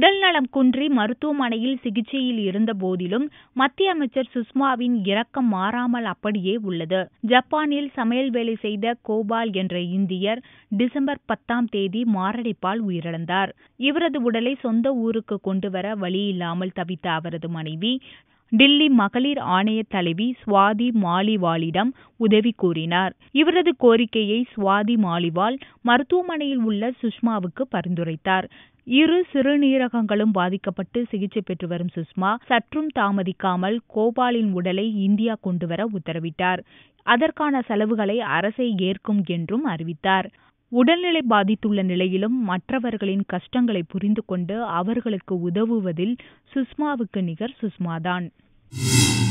உடல்நலம் குன்றி மருத்துவமனையில் சிகிச்சையில் இருந்த போதிலும் மத்திய அமைச்சர் சுஷ்மாவின் இரக்கம் மாறாமல் அப்படியே உள்ளது ஜப்பானில் சமையல் வேலை செய்த கோபால் என்ற இந்தியர் டிசம்பர் பத்தாம் தேதி மாரடைப்பால் உயிரிழந்தார் இவரது உடலை சொந்த ஊருக்கு கொண்டுவர வழியில்லாமல் தவித்த அவரது மனைவி டில்லி மகளிர் ஆணைய தலைவி சுவாதி மாலிவாலிடம் உதவி கோரினார் இவரது கோரிக்கையை சுவாதி மாலிவால் மருத்துவமனையில் உள்ள சுஷ்மாவுக்கு பரிந்துரைத்தார் இரு சிறுநீரகங்களும் பாதிக்கப்பட்டு சிகிச்சை பெற்று வரும் சுஷ்மா சற்றும் தாமதிக்காமல் கோபாலின் உடலை இந்தியா கொண்டுவர உத்தரவிட்டார் அதற்கான செலவுகளை அரசே ஏற்கும் என்றும் அறிவித்தார் உடல்நிலை பாதித்துள்ள நிலையிலும் மற்றவர்களின் கஷ்டங்களை புரிந்து கொண்டு அவர்களுக்கு உதவுவதில் சுஷ்மாவுக்கு நிகர் சுஷ்மாதான்